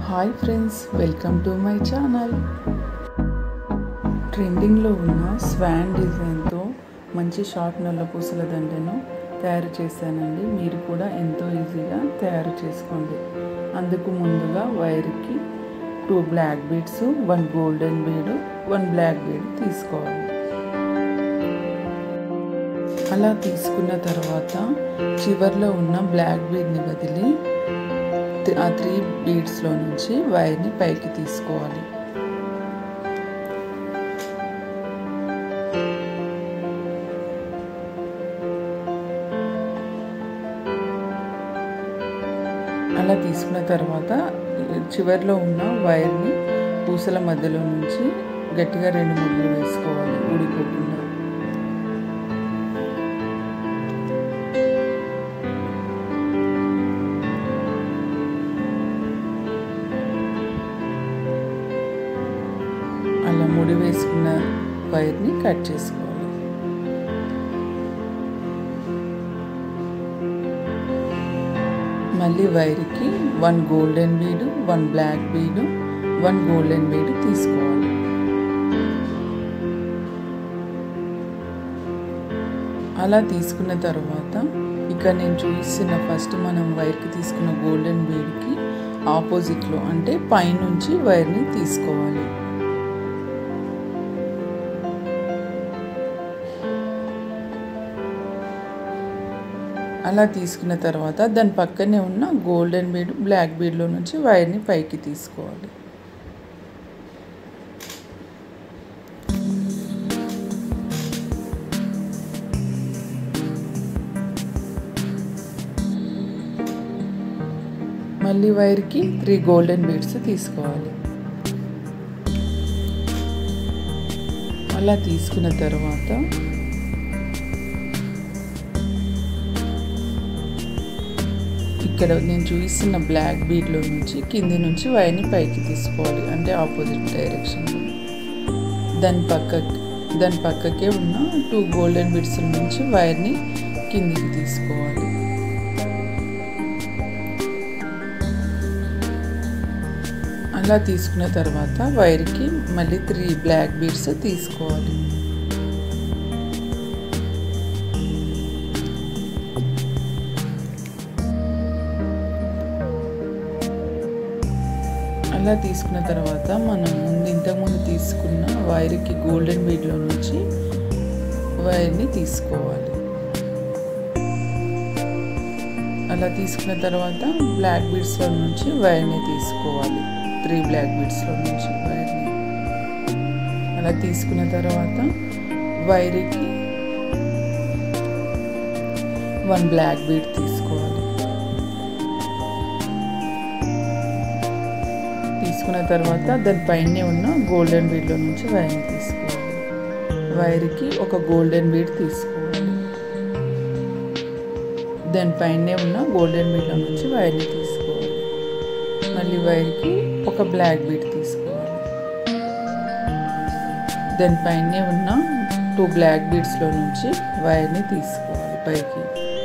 hi friends welcome to my channel ట్రెండింగ్లో ఉన్న Schwann డిజైన్తో మంచి షార్ట్ నల్ల పూసల దండను తయారు చేశానండి మీరు కూడా ఎంతో ఈజీగా తయారు చేసుకోండి అందుకు ముందుగా వైర్కి two black beads one golden bead one black bead తీసుకోవాలి అలా తీసుకున్న తర్వాత చివర్లో ఉన్న బ్లాక్ బీడ్ని వదిలి ఆ త్రీ బీడ్స్లో నుంచి వైర్ని పైకి తీసుకోవాలి అలా తీసుకున్న తర్వాత చివరిలో ఉన్న వైర్ని పూసల మధ్యలో నుంచి గట్టిగా రెండు ముగ్గులు వేసుకోవాలి ఊడిపోకుండా అలా ముడి వేసుకున్న వైర్ని కట్ చేసుకోవాలి మళ్ళీ వైర్కి one golden bead one black bead one golden bead తీసుకోవాలి అలా తీసుకున్న తర్వాత ఇక్కడ నేను చూపిస్తున్న ఫస్ట్ మనం వైర్కి తీసుకున్న గోల్డెన్ బీడ్కి ఆపోజిట్లో అంటే పైనుంచి వైర్ని తీసుకోవాలి అలా తీసుకున్న తర్వాత దాని పక్కనే ఉన్న గోల్డెన్ బీడ్ బ్లాక్ బీడ్లో నుంచి వైర్ని పైకి తీసుకోవాలి మళ్ళీ వైర్కి త్రీ గోల్డెన్ బీడ్స్ తీసుకోవాలి అలా తీసుకున్న తర్వాత ఇక్కడ నేను చూపిస్తున్న బ్లాక్ బీడ్లో నుంచి కింది నుంచి వైర్ని పైకి తీసుకోవాలి అంటే ఆపోజిట్ డైరెక్షన్లో దాని పక్కకి దాని పక్కకే ఉన్న టూ గోల్డెన్ బీడ్స్ నుంచి వైర్ని కిందికి తీసుకోవాలి అలా తీసుకున్న తర్వాత వైర్కి మళ్ళీ త్రీ బ్లాక్ బీడ్స్ తీసుకోవాలి అలా తీసుకున్న తర్వాత మనం ముందు ఇంతకుముందు తీసుకున్న వైర్కి గోల్డెన్ బీడ్లో నుంచి వైర్ని తీసుకోవాలి అలా తీసుకున్న తర్వాత బ్లాక్ బీడ్స్లో నుంచి వైర్ని తీసుకోవాలి త్రీ బ్లాక్ బీడ్స్లో నుంచి వైర్ని అలా తీసుకున్న తర్వాత వైర్కి వన్ బ్లాక్ బీడ్ తీసుకోవాలి తీసుకున్న తర్వాత దానిపైనే ఉన్న గోల్డెన్ బీడ్లో నుంచి వైర్ని తీసుకోవాలి వైర్కి ఒక గోల్డెన్ బీడ్ తీసుకోవాలి దానిపైనే ఉన్న గోల్డెన్ బీడ్లో నుంచి వైర్ని తీసుకోవాలి మళ్ళీ వైర్కి ఒక బ్లాక్ బీడ్ తీసుకోవాలి దానిపైనే ఉన్న టూ బ్లాక్ బీడ్స్లో నుంచి వైర్ని తీసుకోవాలి పైకి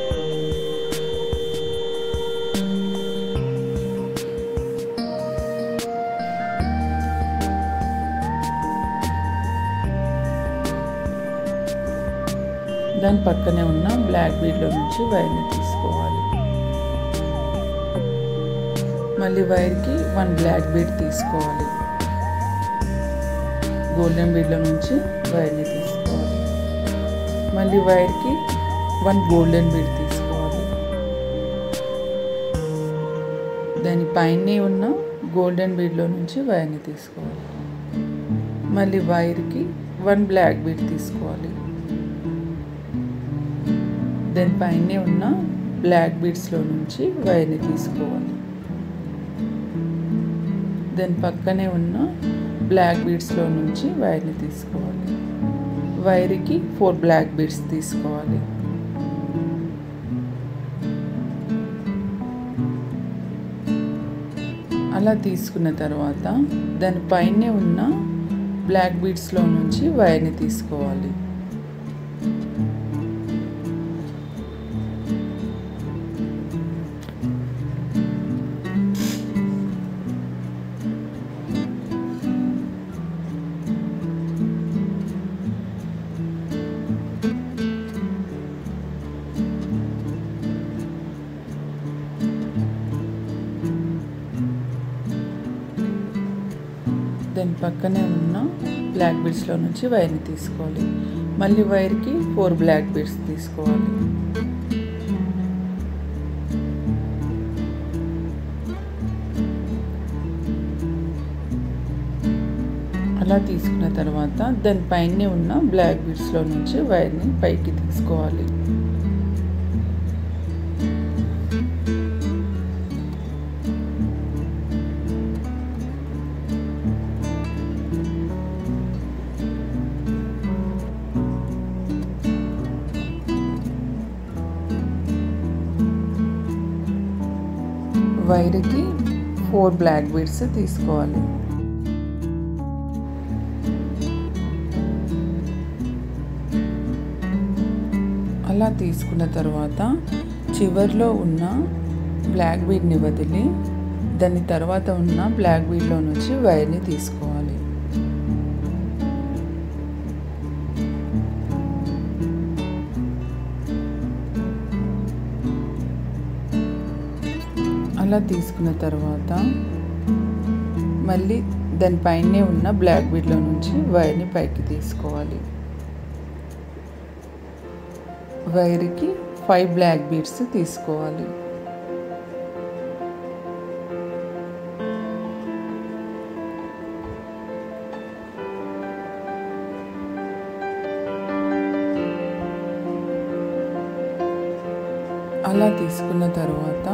దాని పక్కనే ఉన్న బ్లాక్ బీడ్లో నుంచి వైర్ని తీసుకోవాలి మళ్ళీ వైర్కి వన్ బ్లాక్ బీడ్ తీసుకోవాలి గోల్డెన్ బీడ్లో నుంచి వైర్ని తీసుకోవాలి మళ్ళీ వైర్కి వన్ గోల్డెన్ బీడ్ తీసుకోవాలి దాని పైనే ఉన్న గోల్డెన్ బీడ్లో నుంచి వైర్ని తీసుకోవాలి మళ్ళీ వైర్కి వన్ బ్లాక్ బీడ్ తీసుకోవాలి దాని పైనే ఉన్న బ్లాక్ బీడ్స్లో నుంచి వైర్ని తీసుకోవాలి దాని పక్కనే ఉన్న బ్లాక్ బీడ్స్లో నుంచి వైర్ని తీసుకోవాలి వైర్కి ఫోర్ బ్లాక్ బీడ్స్ తీసుకోవాలి అలా తీసుకున్న తర్వాత దాని పైనే ఉన్న బ్లాక్ బీడ్స్లో నుంచి వైర్ని తీసుకోవాలి దాని పక్కనే ఉన్న బ్లాక్ బీడ్స్లో నుంచి వైర్ని తీసుకోవాలి మళ్ళీ వైర్కి ఫోర్ బ్లాక్ బీడ్స్ తీసుకోవాలి అలా తీసుకున్న తర్వాత దాని పైనే ఉన్న బ్లాక్ బీడ్స్లో నుంచి వైర్ని పైకి తీసుకోవాలి వైర్కి ఫోర్ బ్లాక్ బీడ్స్ తీసుకోవాలి అలా తీసుకున్న తర్వాత చివర్లో ఉన్న బ్లాక్ బీడ్ని వదిలి దాని తర్వాత ఉన్న బ్లాక్ బీడ్లో నుంచి వైర్ని తీసుకోవాలి అలా తీసుకున్న తర్వాత మళ్ళీ దానిపైనే ఉన్న బ్లాక్ బీడ్లో నుంచి వైర్ని పైకి తీసుకోవాలి వైర్కి ఫైవ్ బ్లాక్ బీడ్స్ తీసుకోవాలి అలా తీసుకున్న తర్వాత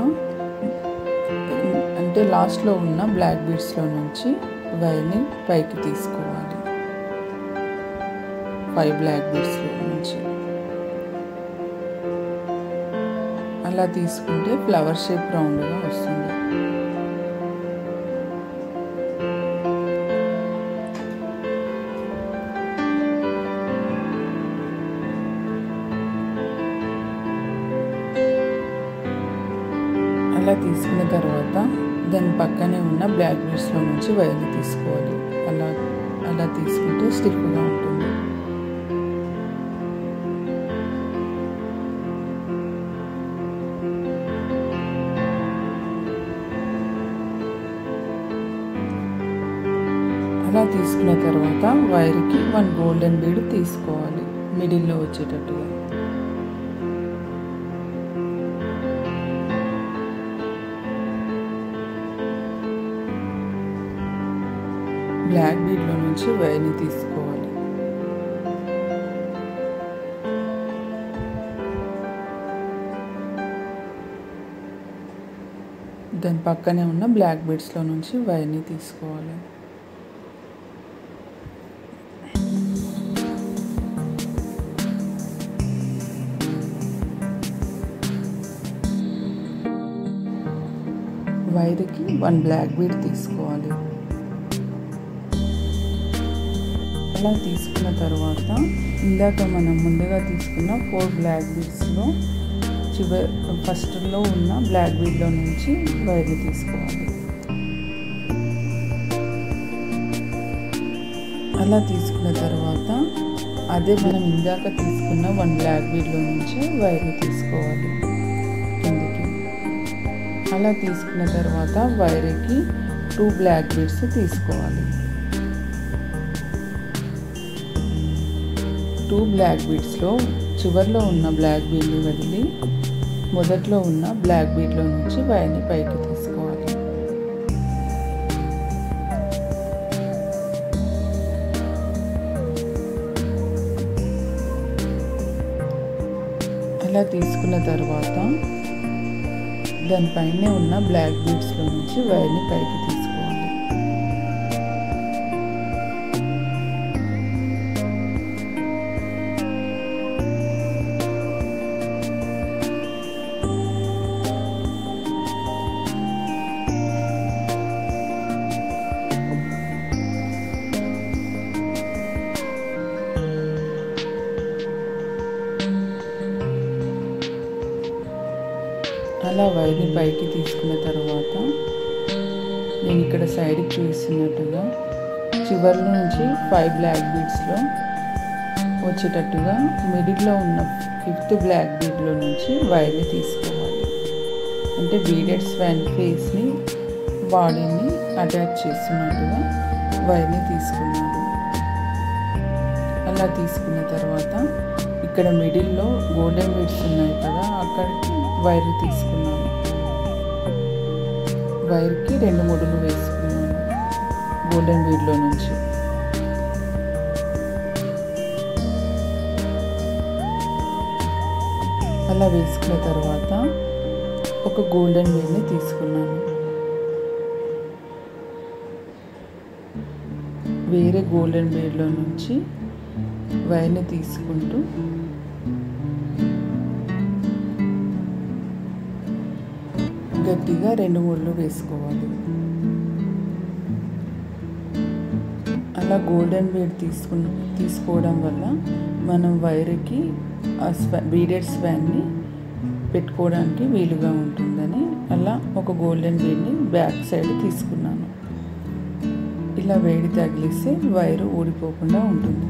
అంటే లాస్ట్లో ఉన్న బ్లాక్ బీడ్స్లో నుంచి వైర్ని పైకి తీసుకోవాలి ఫైవ్ బ్లాక్ బీడ్స్లో నుంచి అలా తీసుకుంటే ఫ్లవర్ షేప్ రౌండ్గా వస్తుంది అలా తీసుకున్న తర్వాత దాని పక్కనే ఉన్న బ్లాక్ బీడ్స్లో నుంచి వైర్ని తీసుకోవాలి అలా అలా తీసుకుంటే స్టిఫ్గా ఉంటుంది అలా తీసుకున్న తర్వాత వైర్కి వన్ గోల్డెన్ బీడ్ తీసుకోవాలి మిడిల్లో వచ్చేటట్టుగా బ్లాక్ బీడ్లో నుంచి వైర్ని తీసుకోవాలి దాని పక్కనే ఉన్న బ్లాక్ బీడ్స్లో నుంచి వైర్ని తీసుకోవాలి వైర్కి వన్ బ్లాక్ బీడ్ తీసుకోవాలి అలా తీసుకున్న తర్వాత ఇందాక మనం ముందుగా తీసుకున్న ఫోర్ బ్లాక్ బీడ్స్లో చివరి ఫస్ట్లో ఉన్న బ్లాక్ బీడ్లో నుంచి వైర్ని తీసుకోవాలి అలా తీసుకున్న తర్వాత అదే మనం ఇందాక తీసుకున్న వన్ బ్లాక్ బీడ్లో నుంచి వైర్ని తీసుకోవాలి కిందికి అలా తీసుకున్న తర్వాత వైర్కి టూ బ్లాక్ బీడ్స్ తీసుకోవాలి టూ బ్లాక్ బీడ్స్లో చివరిలో ఉన్న బ్లాక్ బీడ్ని వదిలి మొదట్లో ఉన్న బ్లాక్ బీడ్లో నుంచి వైర్ని పైకి తీసుకోవాలి అలా తీసుకున్న తర్వాత దానిపైనే ఉన్న బ్లాక్ బీడ్స్లో నుంచి వైర్ని పైకి తీసుకోవాలి అలా వైర్ని పైకి తీసుకున్న తర్వాత నేను ఇక్కడ సైడ్కి చూస్తున్నట్టుగా చివరి నుంచి ఫైవ్ బ్లాక్ బీడ్స్లో వచ్చేటట్టుగా మిడిల్లో ఉన్న ఫిఫ్త్ బ్లాక్ బీడ్లో నుంచి వైర్ని తీసుకోవాలి అంటే బీడెడ్ స్వాన్ ఫేస్ని బాడీని అటాచ్ చేస్తున్నట్టుగా వైర్ని తీసుకున్నాను అలా తీసుకున్న తర్వాత ఇక్కడ మిడిల్లో గోల్డెన్ బీడ్స్ ఉన్నాయి కదా అక్కడికి వైర్ తీసుకున్నాను వైర్కి రెండు ముడులు వేసుకున్నాను గోల్డెన్ బీడ్లో నుంచి అలా వేసుకున్న తర్వాత ఒక గోల్డెన్ బీడ్ని తీసుకున్నాను వేరే గోల్డెన్ బీడ్లో నుంచి వైర్ని తీసుకుంటూ గట్టిగా రెండు ముళ్ళు వేసుకోవాలి అలా గోల్డెన్ బీడ్ తీసుకు తీసుకోవడం వల్ల మనం వైర్కి ఆ స్వా బీడెడ్ స్వాన్ని పెట్టుకోవడానికి వీలుగా ఉంటుందని అలా ఒక గోల్డెన్ బీడ్ని బ్యాక్ సైడ్ తీసుకున్నాను ఇలా వేడి తగిలిస్తే వైరు ఊడిపోకుండా ఉంటుంది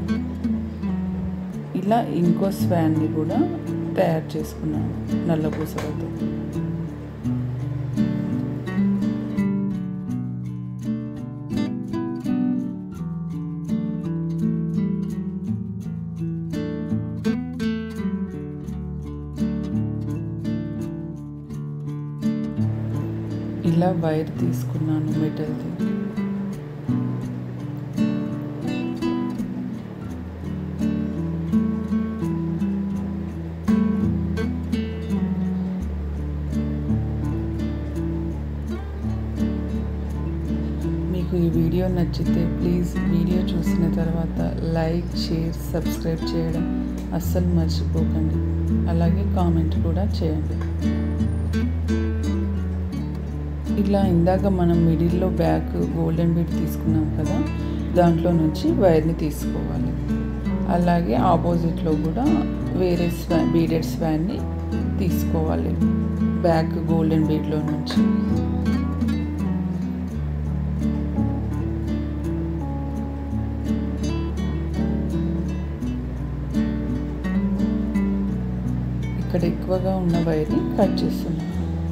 ఇలా ఇంకో స్వాన్ని కూడా తయారు చేసుకున్నాను నల్ల పూసలతో ఇలా వైర్ తీసుకున్నాను మెటల్ది మీకు ఈ వీడియో నచ్చితే ప్లీజ్ వీడియో చూసిన తర్వాత లైక్ షేర్ సబ్స్క్రైబ్ చేయడం అస్సలు మర్చిపోకండి అలాగే కామెంట్ కూడా చేయండి ఇలా ఇందాక మనం మిడిల్లో బ్యాక్ గోల్డెన్ బీడ్ తీసుకున్నాం కదా దాంట్లో నుంచి వైర్ని తీసుకోవాలి అలాగే ఆపోజిట్లో కూడా వేరే స్వా బీడెడ్ స్వాన్ని తీసుకోవాలి బ్యాక్ గోల్డెన్ బీడ్లో నుంచి ఇక్కడ ఎక్కువగా ఉన్న వైర్ని కట్ చేస్తున్నాం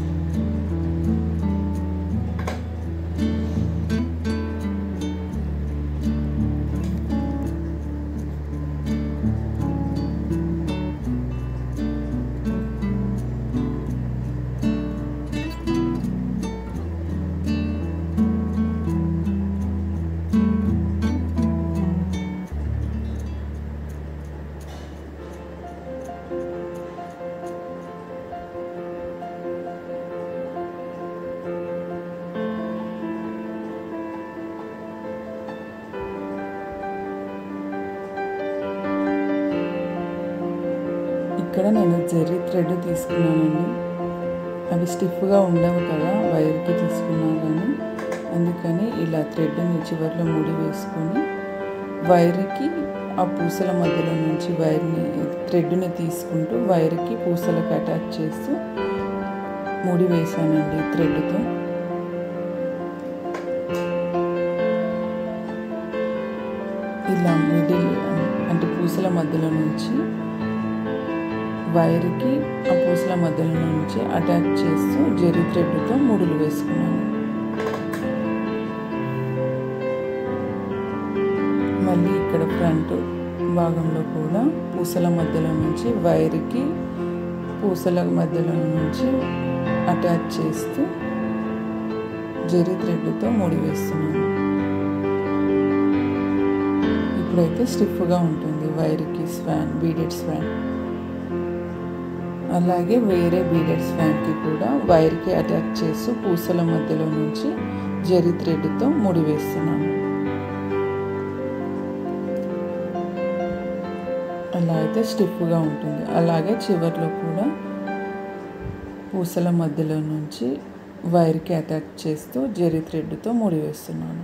ఇక్కడ నేను జెర్రీ థ్రెడ్ తీసుకున్నానండి అవి స్టిఫ్గా ఉండవు కదా వైర్కి తీసుకున్నా కానీ అందుకని ఇలా థ్రెడ్ని చివరిలో ముడి వేసుకొని వైర్కి ఆ పూసల మధ్యలో నుంచి వైర్ని థ్రెడ్ని తీసుకుంటూ వైర్కి పూసలకు అటాచ్ చేస్తూ ముడి వేసానండి థ్రెడ్తో ఇలా మిడిల్ అంటే పూసల మధ్యలో నుంచి వైర్కి ఆ పూసల మధ్యలో నుంచి అటాచ్ చేస్తూ జెరీ థ్రెడ్తో ముడులు వేసుకున్నాను మళ్ళీ ఇక్కడ ఫ్రంట్ భాగంలో కూడా పూసల మధ్యలో నుంచి వైర్కి పూసల మధ్యలో నుంచి అటాచ్ చేస్తూ జెరీ థ్రెడ్తో ముడి వేస్తున్నాను ఇప్పుడైతే స్టిఫ్గా ఉంటుంది వైర్కి స్వాన్ బీడెడ్ స్వాన్ అలాగే వేరే బీడెడ్ స్వాన్కి కూడా వైర్కి అటాచ్ చేస్తూ పూసల మధ్యలో నుంచి జరి థ్రెడ్తో ముడి వేస్తున్నాను అలా అయితే స్టిఫ్గా ఉంటుంది అలాగే చివర్లో కూడా పూసల మధ్యలో నుంచి వైర్కి అటాచ్ చేస్తూ జరి థ్రెడ్తో ముడి వేస్తున్నాను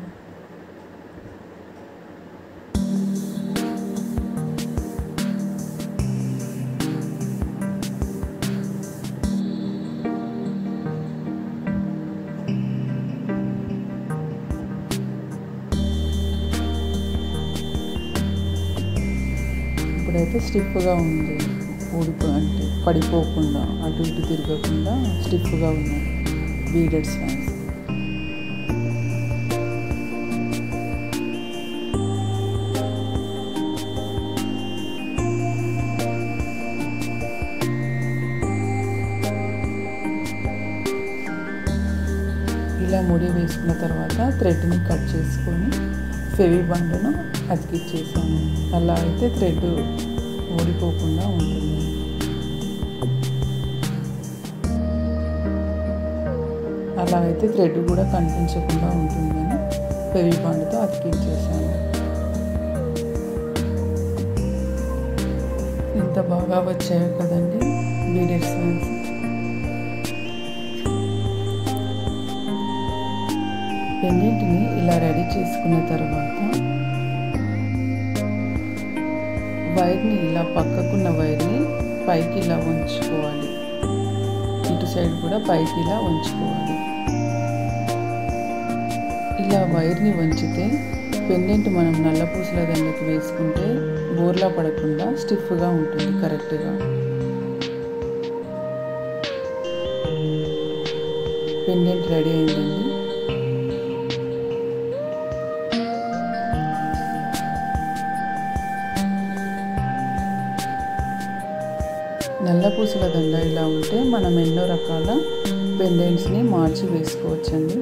ఇప్పుడైతే స్టిఫ్గా ఉంది ఊడిపో అంటే పడిపోకుండా అటు ఇటు తిరగకుండా స్టిఫ్గా ఉన్నాయి బీడెడ్ స్వాన్స్ చేసుకున్న తర్వాత థ్రెడ్ని కట్ చేసుకొని ఫెవి బండ్ను అతికిచ్చేసాను అలా అయితే థ్రెడ్ ఊడిపోకుండా ఉంటుంది అలా అయితే థ్రెడ్ కూడా కనిపించకుండా ఉంటుందని ఫెవి బండ్తో అతికించేసాను ఎంత బాగా వచ్చాయో కదండి బీడెడ్ స్వెన్స్ పెండెంట్ని ఇలా రెడీ చేసుకున్న తర్వాత వైర్ని ఇలా పక్కకున్న వైర్ని పైకి ఇలా ఉంచుకోవాలి ఇటు సైడ్ కూడా పైకి ఇలా ఉంచుకోవాలి ఇలా వైర్ని వంచితే పెండెంట్ మనం నల్లపూసల దండకి వేసుకుంటే బోర్లా పడకుండా స్టిఫ్గా ఉంటుంది కరెక్ట్గా పెండెంట్ రెడీ అయిందండి నల్ల పూసల దండ ఇలా ఉంటే మనం ఎన్నో రకాల పెండెంట్స్ని మార్చి వేసుకోవచ్చండి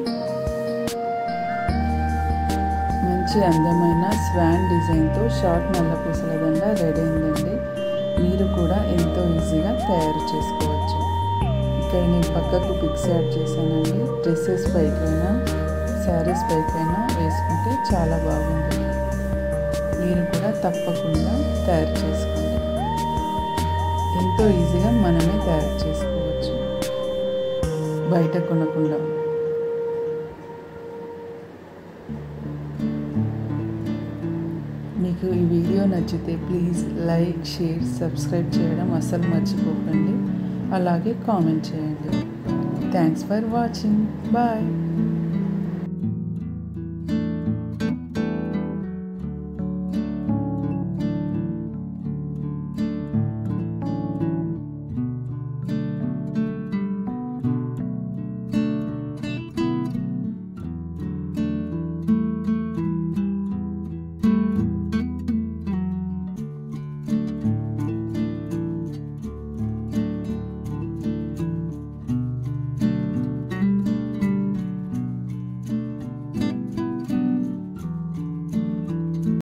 మంచి అందమైన స్వాన్ డిజైన్తో షార్ట్ నల్ల పూసల దండ రెడీ అయిందండి మీరు కూడా ఎంతో ఈజీగా తయారు చేసుకోవచ్చు ఇక్కడ నేను పక్కకు పిక్స్ యాడ్ చేశానండి డ్రెస్సెస్ పైకైనా శారీస్ పైకైనా వేసుకుంటే చాలా బాగుంటుంది మీరు కూడా తప్పకుండా తయారు చేసుకోండి ఎంతో ఈజీగా మనమే తయారు చేసుకోవచ్చు బయట కొనకుండా మీకు ఈ వీడియో నచ్చితే ప్లీజ్ లైక్ షేర్ సబ్స్క్రైబ్ చేయడం అస్సలు మర్చిపోకండి అలాగే కామెంట్ చేయండి థ్యాంక్స్ ఫర్ వాచింగ్ బాయ్